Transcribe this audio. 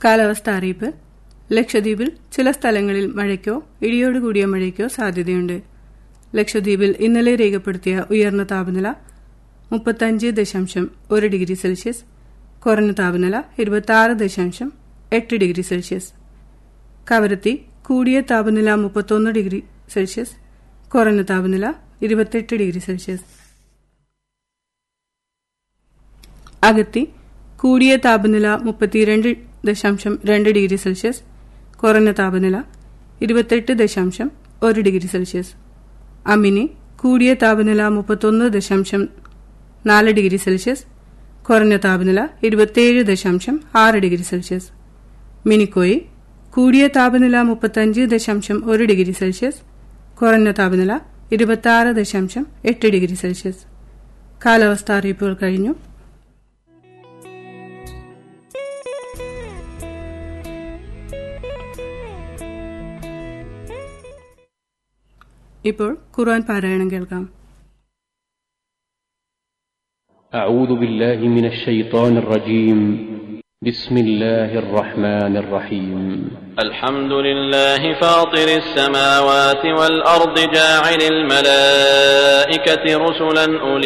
കാലാവസ്ഥ അറിയിപ്പ് ലക്ഷദ്വീപിൽ ചില സ്ഥലങ്ങളിൽ മഴയ്ക്കോ ഇടിയോടുകൂടിയ മഴയ്ക്കോ സാധ്യതയുണ്ട് ലക്ഷദ്വീപിൽ ഇന്നലെ രേഖപ്പെടുത്തിയ ഉയർന്ന താപനില മുപ്പത്തഞ്ച് ദശാംശം ഒരു ഡിഗ്രി സെൽഷ്യസ് കുറഞ്ഞ താപനില ഇരുപത്തി ദശാംശം എട്ട് ഡിഗ്രി സെൽഷ്യസ് കവരത്തി കൂടിയ താപനില മുപ്പത്തൊന്ന് ഡിഗ്രി സെൽഷ്യസ് കുറഞ്ഞ താപനില ഇരുപത്തെട്ട് ഡിഗ്രി സെൽഷ്യസ് അകത്തി കൂടിയ താപനില മുപ്പത്തിരണ്ട് ദശാംശം രണ്ട് ഡിഗ്രി സെൽഷ്യസ് കുറഞ്ഞ താപനില ഇരുപത്തെട്ട് ദശാംശം ഒരു ഡിഗ്രി സെൽഷ്യസ് അമിനി കൂടിയ താപനില മുപ്പത്തൊന്ന് ദശാംശം നാല് ഡിഗ്രി സെൽഷ്യസ് കുറഞ്ഞ താപനില ഇരുപത്തിയേഴ് ദശാംശം ആറ് ഡിഗ്രി സെൽഷ്യസ് മിനിക്കോയി കൂടിയ താപനില മുപ്പത്തഞ്ച് ദശാംശം ഒരു ഡിഗ്രി സെൽഷ്യസ് കുറഞ്ഞ താപനില ഇരുപത്തി ദശാംശം എട്ട് ഡിഗ്രി സെൽഷ്യസ് കാലാവസ്ഥാ അറിയിപ്പുകൾ കഴിഞ്ഞു ഇപ്പോൾ ഖുർആൻ പാരായണം കേൾക്കാം أعوذ بالله من الشيطان الرجيم بسم الله الرحمن الرحيم الحمد لله فاطر السماوات والأرض جاعل الملائكة رسلا أولي